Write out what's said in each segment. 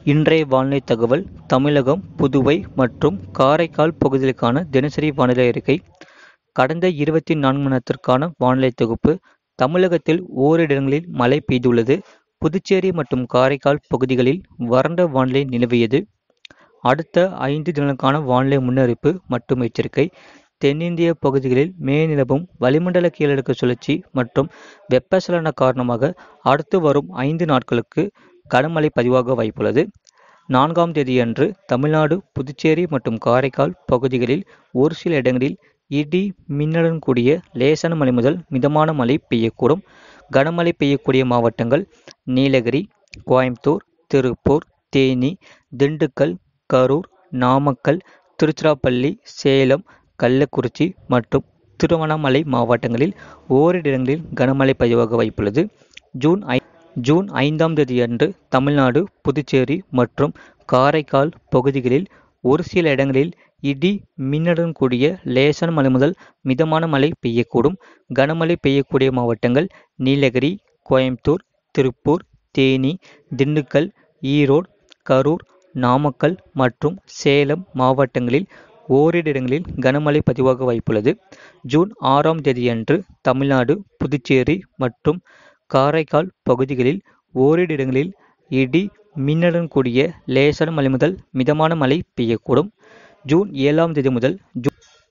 இன்றைய வானிலை தகவல் தமிழகம் புதுவை மற்றும் காரைக்கால் பகுதிகளுக்கான தினசரி வானிலை அறிக்கை கடந்த இருபத்தி நான்கு மணி நேரத்திற்கான வானிலை தொகுப்பு தமிழகத்தில் ஓரிரு இடங்களில் மழை பெய்துள்ளது புதுச்சேரி மற்றும் காரைக்கால் பகுதிகளில் வறண்ட வானிலை நிலவியது அடுத்த ஐந்து தினங்களுக்கான வானிலை முன்னறிவிப்பு மற்றும் எச்சரிக்கை தென்னிந்திய பகுதிகளில் மே நிலவும் வளிமண்டல கீழடுக்கு சுழற்சி மற்றும் வெப்பச்சலன காரணமாக அடுத்து வரும் ஐந்து நாட்களுக்கு கனமழை பதிவாக வாய்ப்புள்ளது நான்காம் தேதியன்று தமிழ்நாடு புதுச்சேரி மற்றும் காரைக்கால் பகுதிகளில் ஒரு சில இடங்களில் இடி மின்னலுடன் கூடிய லேசான மழை முதல் மிதமான மழை பெய்யக்கூடும் கனமழை பெய்யக்கூடிய மாவட்டங்கள் நீலகிரி கோயம்புத்தூர் திருப்பூர் தேனி திண்டுக்கல் கரூர் நாமக்கல் திருச்சிராப்பள்ளி சேலம் கள்ளக்குறிச்சி மற்றும் திருவண்ணாமலை மாவட்டங்களில் ஓரிரு இடங்களில் கனமழை பதிவாக வாய்ப்புள்ளது ஜூன் ஐ ஜூன் ஐந்தாம் தேதியன்று தமிழ்நாடு புதுச்சேரி மற்றும் காரைக்கால் பகுதிகளில் ஒரு சில இடங்களில் இடி மின்னலுடன் கூடிய லேசான மழை முதல் மிதமான மழை பெய்யக்கூடும் கனமழை பெய்யக்கூடிய மாவட்டங்கள் நீலகிரி கோயம்புத்தூர் திருப்பூர் தேனி திண்டுக்கல் ஈரோடு கரூர் நாமக்கல் மற்றும் சேலம் மாவட்டங்களில் ஓரிரு இடங்களில் கனமழை பதிவாக வாய்ப்புள்ளது ஜூன் ஆறாம் தேதியன்று தமிழ்நாடு புதுச்சேரி மற்றும் காரைக்கால் பகுதிகளில் ஓரிரு இடங்களில் இடி மின்னலுடன் கூடிய லேசான மழை முதல் மிதமான மழை பெய்யக்கூடும் ஜூன் ஏழாம் தேதி முதல் ஜூ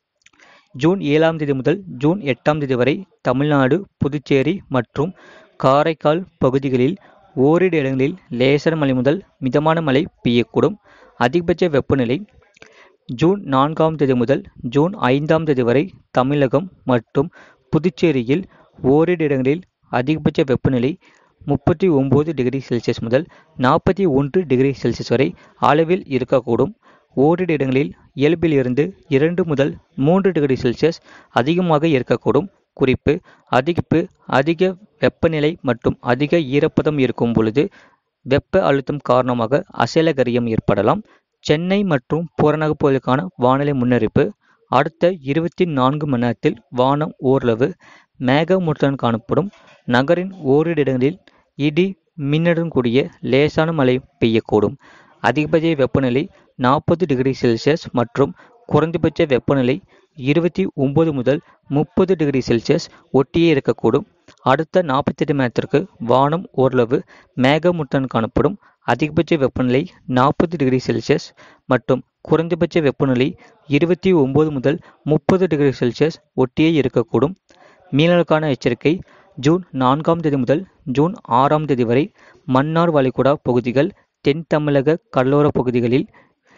ஜூன் ஏழாம் தேதி முதல் ஜூன் எட்டாம் தேதி வரை தமிழ்நாடு புதுச்சேரி மற்றும் காரைக்கால் பகுதிகளில் ஓரிரு இடங்களில் லேசான மழை முதல் மிதமான மழை பெய்யக்கூடும் அதிகபட்ச வெப்பநிலை ஜூன் நான்காம் தேதி முதல் ஜூன் ஐந்தாம் தேதி வரை தமிழகம் மற்றும் புதுச்சேரியில் ஓரிரு இடங்களில் அதிகபட்ச வெப்பநிலை முப்பத்தி ஒம்பது டிகிரி செல்சியஸ் முதல் நாற்பத்தி ஒன்று டிகிரி செல்சியஸ் வரை அளவில் இருக்கக்கூடும் ஓரிரு இடங்களில் இயல்பில் இருந்து இரண்டு முதல் மூன்று டிகிரி செல்சியஸ் அதிகமாக இருக்கக்கூடும் குறிப்பு அதிகப்பு அதிக வெப்பநிலை மற்றும் அதிக ஈரப்பதம் இருக்கும் பொழுது வெப்ப அழுத்தம் காரணமாக அசைலகரியம் ஏற்படலாம் சென்னை மற்றும் புறநகர் பகுதிகளுக்கான வானிலை முன்னறிப்பு அடுத்த இருபத்தி நான்கு மணி நேரத்தில் வானம் ஓரளவு மேகமூட்டத்துடன் காணப்படும் நகரின் ஓரிரு இடங்களில் இடி மின்னலுடன் கூடிய லேசான மழை பெய்யக்கூடும் அதிகபட்ச வெப்பநிலை நாற்பது டிகிரி செல்சியஸ் மற்றும் குறைந்தபட்ச வெப்பநிலை இருபத்தி ஒன்பது முதல் முப்பது டிகிரி செல்சியஸ் ஒட்டியே இருக்கக்கூடும் அடுத்த நாற்பத்தெட்டு மணி நேரத்திற்கு வானம் ஓரளவு மேகமூட்டத்துடன் காணப்படும் அதிகபட்ச வெப்பநிலை நாற்பது டிகிரி செல்சியஸ் மற்றும் குறைந்தபட்ச வெப்பநிலை இருபத்தி ஒம்பது முதல் முப்பது டிகிரி செல்சியஸ் ஒட்டியே இருக்கக்கூடும் மீனவர்களுக்கான எச்சரிக்கை ஜூன் நான்காம் தேதி முதல் ஜூன் ஆறாம் தேதி வரை மன்னார் வளைகுடா பகுதிகள் தென் தமிழக கடலோர பகுதிகளில்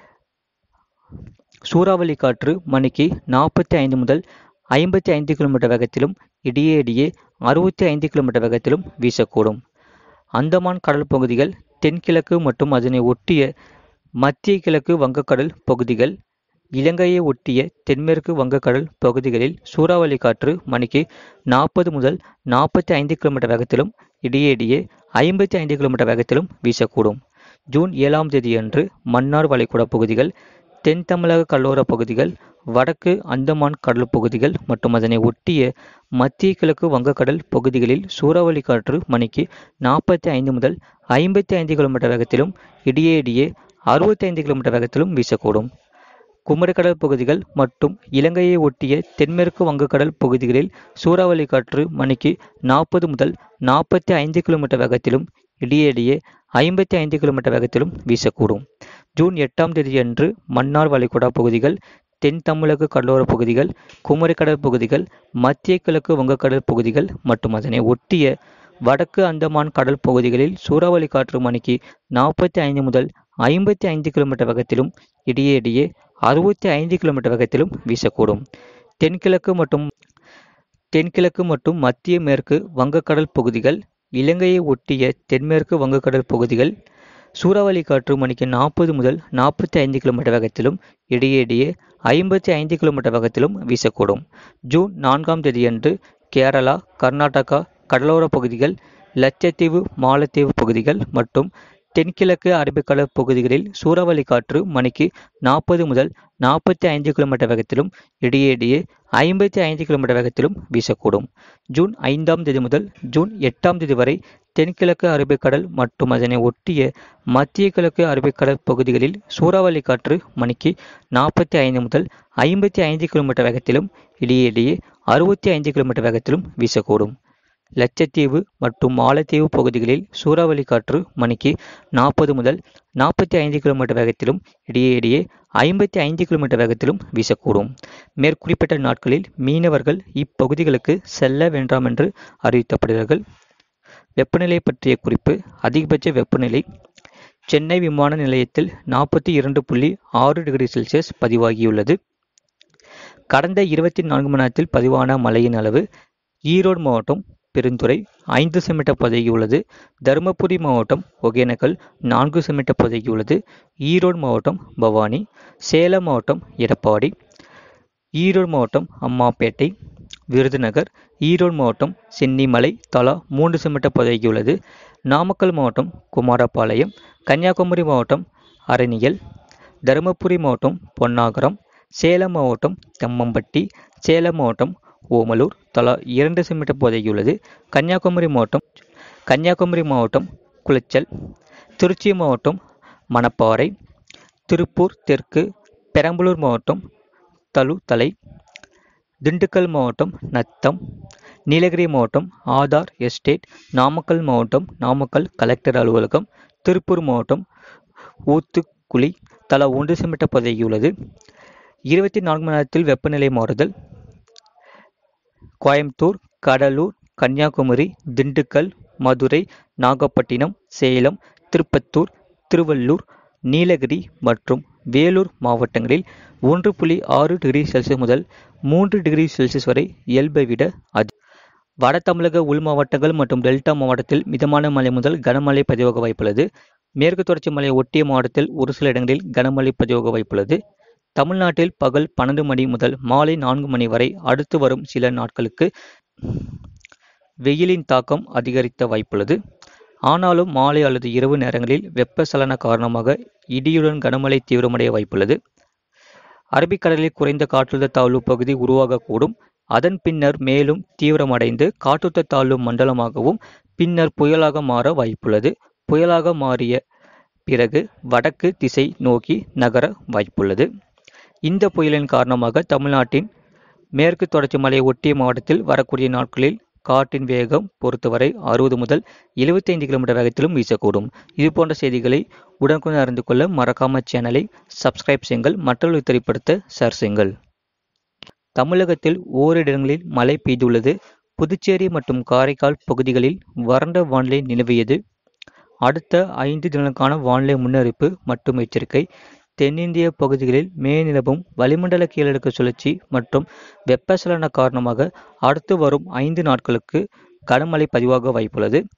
சூறாவளி காற்று மணிக்கு நாற்பத்தி ஐந்து முதல் ஐம்பத்தி ஐந்து கிலோமீட்டர் வேகத்திலும் இடையே இடையே அறுபத்தி ஐந்து கிலோமீட்டர் வேகத்திலும் வீசக்கூடும் அந்தமான் கடல் பகுதிகள் தென்கிழக்கு மற்றும் அதனை ஒட்டிய மத்திய கிழக்கு வங்கக்கடல் பகுதிகள் இலங்கையை ஒட்டிய தென்மேற்கு வங்கக்கடல் பகுதிகளில் சூறாவளி காற்று மணிக்கு நாற்பது முதல் நாற்பத்தி ஐந்து கிலோமீட்டர் வேகத்திலும் இடையே இடையே ஐம்பத்தி ஐந்து கிலோமீட்டர் வேகத்திலும் வீசக்கூடும் ஜூன் ஏழாம் தேதியன்று மன்னார் வளைகுடா பகுதிகள் தென் தமிழக கடலோர பகுதிகள் வடக்கு அந்தமான் கடல் பகுதிகள் மற்றும் அதனை ஒட்டிய மத்திய கிழக்கு வங்கக்கடல் பகுதிகளில் சூறாவளி காற்று மணிக்கு நாற்பத்தி ஐந்து முதல் ஐம்பத்தி ஐந்து கிலோமீட்டர் வேகத்திலும் இடையே இடையே அறுபத்தி ஐந்து கிலோமீட்டர் வேகத்திலும் வீசக்கூடும் குமரிக்கடல் பகுதிகள் மற்றும் இலங்கையை ஒட்டிய தென்மேற்கு வங்கக்கடல் பகுதிகளில் சூறாவளி காற்று மணிக்கு நாற்பது முதல் நாற்பத்தி ஐந்து கிலோமீட்டர் வேகத்திலும் இடையே இடையே ஐம்பத்தி ஐந்து கிலோமீட்டர் வேகத்திலும் வீசக்கூடும் ஜூன் எட்டாம் தேதியன்று மன்னார் வளைகுடா பகுதிகள் தென் தமிழக கடலோர பகுதிகள் குமரிக்கடல் பகுதிகள் மத்திய கிழக்கு வங்கக்கடல் பகுதிகள் மற்றும் அதனை ஒட்டிய வடக்கு அந்தமான் கடல் பகுதிகளில் சூறாவளி காற்று மணிக்கு நாற்பத்தி ஐந்து முதல் ஐம்பத்தி ஐந்து கிலோமீட்டர் வேகத்திலும் இடையே இடையே அறுபத்தி ஐந்து கிலோமீட்டர் வேகத்திலும் வீசக்கூடும் தென்கிழக்கு மற்றும் தென்கிழக்கு மற்றும் மத்திய மேற்கு வங்கக்கடல் பகுதிகள் இலங்கையை ஒட்டிய தென்மேற்கு வங்கக்கடல் பகுதிகள் சூறாவளி காற்று மணிக்கு நாற்பது முதல் நாற்பத்தி ஐந்து கிலோமீட்டர் வேகத்திலும் இடையே இடையே ஐம்பத்தி ஐந்து கிலோமீட்டர் வேகத்திலும் வீசக்கூடும் ஜூன் நான்காம் தேதியன்று கேரளா கர்நாடகா கடலோர பகுதிகள் லட்சத்தீவு மாலத்தீவு பகுதிகள் மற்றும் தென்கிழக்கு அரபிக்கடல் பகுதிகளில் சூறாவளி காற்று மணிக்கு நாற்பது முதல் நாற்பத்தி ஐந்து கிலோமீட்டர் வேகத்திலும் இடையிடையே ஐம்பத்தி ஐந்து கிலோமீட்டர் வேகத்திலும் வீசக்கூடும் ஜூன் ஐந்தாம் தேதி முதல் ஜூன் எட்டாம் தேதி வரை தென்கிழக்கு அரபிக்கடல் மற்றும் அதனை ஒட்டிய மத்திய கிழக்கு அரபிக்கடல் பகுதிகளில் சூறாவளி காற்று மணிக்கு நாற்பத்தி ஐந்து முதல் ஐம்பத்தி ஐந்து கிலோமீட்டர் வேகத்திலும் இடையிடையே அறுபத்தி ஐந்து கிலோமீட்டர் வேகத்திலும் வீசக்கூடும் லட்சத்தீவு மற்றும் மாலத்தீவு பகுதிகளில் சூறாவளி காற்று மணிக்கு நாற்பது முதல் நாற்பத்தி ஐந்து கிலோமீட்டர் வேகத்திலும் இடையே இடையே ஐம்பத்தி ஐந்து கிலோமீட்டர் வேகத்திலும் வீசக்கூடும் மேற்குறிப்பிட்ட நாட்களில் மீனவர்கள் இப்பகுதிகளுக்கு செல்ல வேண்டாம் என்று அறிவிக்கப்படுகிறார்கள் வெப்பநிலை பற்றிய குறிப்பு அதிகபட்ச வெப்பநிலை சென்னை விமான நிலையத்தில் நாற்பத்தி இரண்டு புள்ளி ஆறு டிகிரி செல்சியஸ் பதிவாகியுள்ளது கடந்த இருபத்தி நான்கு மணி நேரத்தில் பதிவான மழையின் அளவு ஈரோடு மாவட்டம் பெருந்துறை ஐந்து செமிட்டர் பதிகியுள்ளது தருமபுரி மாவட்டம் ஒகேனக்கல் நான்கு செமிட்டர் பதிகியுள்ளது ஈரோடு மாவட்டம் பவானி சேலம் மாவட்டம் எடப்பாடி ஈரோடு மாவட்டம் அம்மாப்பேட்டை விருதுநகர் ஈரோடு மாவட்டம் சென்னிமலை தலா மூன்று செமிட்டர் பதிகியுள்ளது நாமக்கல் மாவட்டம் குமாரபாளையம் கன்னியாகுமரி மாவட்டம் அரணியல் தருமபுரி மாவட்டம் பொன்னாகரம் சேலம் மாவட்டம் கம்மம்பட்டி சேலம் மாவட்டம் ஓமலூர் தலா இரண்டு செமிட்டர் பதிகியுள்ளது கன்னியாகுமரி மாவட்டம் கன்னியாகுமரி மாவட்டம் குளச்சல் திருச்சி மாவட்டம் மணப்பாறை திருப்பூர் தெற்கு பெரம்பலூர் மாவட்டம் தலுத்தலை திண்டுக்கல் மாவட்டம் நத்தம் நீலகிரி மாவட்டம் ஆதார் எஸ்டேட் நாமக்கல் மாவட்டம் நாமக்கல் கலெக்டர் அலுவலகம் திருப்பூர் மாவட்டம் ஊத்துக்குழி தலா ஒன்று செமிட்டர் பதிகியுள்ளது இருபத்தி நான்கு மணி நேரத்தில் வெப்பநிலை மாறுதல் கோயம்புத்தூர் கடலூர் கன்னியாகுமரி திண்டுக்கல் மதுரை நாகப்பட்டினம் சேலம் திருப்பத்தூர் திருவள்ளூர் நீலகிரி மற்றும் வேலூர் மாவட்டங்களில் ஒன்று புள்ளி ஆறு டிகிரி செல்சியஸ் முதல் மூன்று டிகிரி செல்சியஸ் வரை இயல்பை விட அதி வட தமிழக உள் மாவட்டங்கள் மற்றும் டெல்டா மாவட்டத்தில் மிதமான மழை முதல் கனமழை பதிவாக வாய்ப்புள்ளது மேற்கு தொடர்ச்சி மலையை ஒட்டிய மாவட்டத்தில் ஒரு சில இடங்களில் கனமழை பதிவாக வாய்ப்புள்ளது தமிழ்நாட்டில் பகல் பன்னெண்டு மணி முதல் மாலை நான்கு மணி வரை அடுத்து வரும் சில நாட்களுக்கு வெயிலின் தாக்கம் அதிகரித்த வாய்ப்புள்ளது ஆனாலும் மாலை அல்லது இரவு நேரங்களில் வெப்பசலன காரணமாக இடியுடன் கனமழை தீவிரமடைய வாய்ப்புள்ளது அரபிக்கடலில் குறைந்த காற்றழுத்த தாழ்வு பகுதி உருவாகக்கூடும் அதன் பின்னர் மேலும் தீவிரமடைந்து காற்றழுத்த தாழ்வு மண்டலமாகவும் பின்னர் புயலாக மாற வாய்ப்புள்ளது புயலாக மாறிய பிறகு வடக்கு திசை நோக்கி நகர வாய்ப்புள்ளது இந்த புயலின் காரணமாக தமிழ்நாட்டின் மேற்கு தொடர்ச்சி மலையை ஒட்டிய மாவட்டத்தில் வரக்கூடிய நாட்களில் காற்றின் வேகம் பொறுத்தவரை அறுபது முதல் எழுபத்தைந்து கிலோமீட்டர் வேகத்திலும் வீசக்கூடும் இது போன்ற செய்திகளை உடனுக்குடன் அறிந்து கொள்ள மறக்காம சேனலை சப்ஸ்கிரைப் செய்யுங்கள் மற்றவர்கள் திரைப்படுத்த ஷேர் செய்யுங்கள் தமிழகத்தில் ஓரிடங்களில் மழை பெய்துள்ளது புதுச்சேரி மற்றும் காரைக்கால் பகுதிகளில் வறண்ட வானிலை நிலவியது அடுத்த ஐந்து தினங்களுக்கான வானிலை முன்னறிப்பு மற்றும் எச்சரிக்கை தென்னிந்திய பகுதிகளில் மே நிலவும் வளிமண்டல கீழடுக்கு சுழற்சி மற்றும் வெப்பசலன காரணமாக அடுத்து வரும் ஐந்து நாட்களுக்கு கனமழை பதிவாக வாய்ப்புள்ளது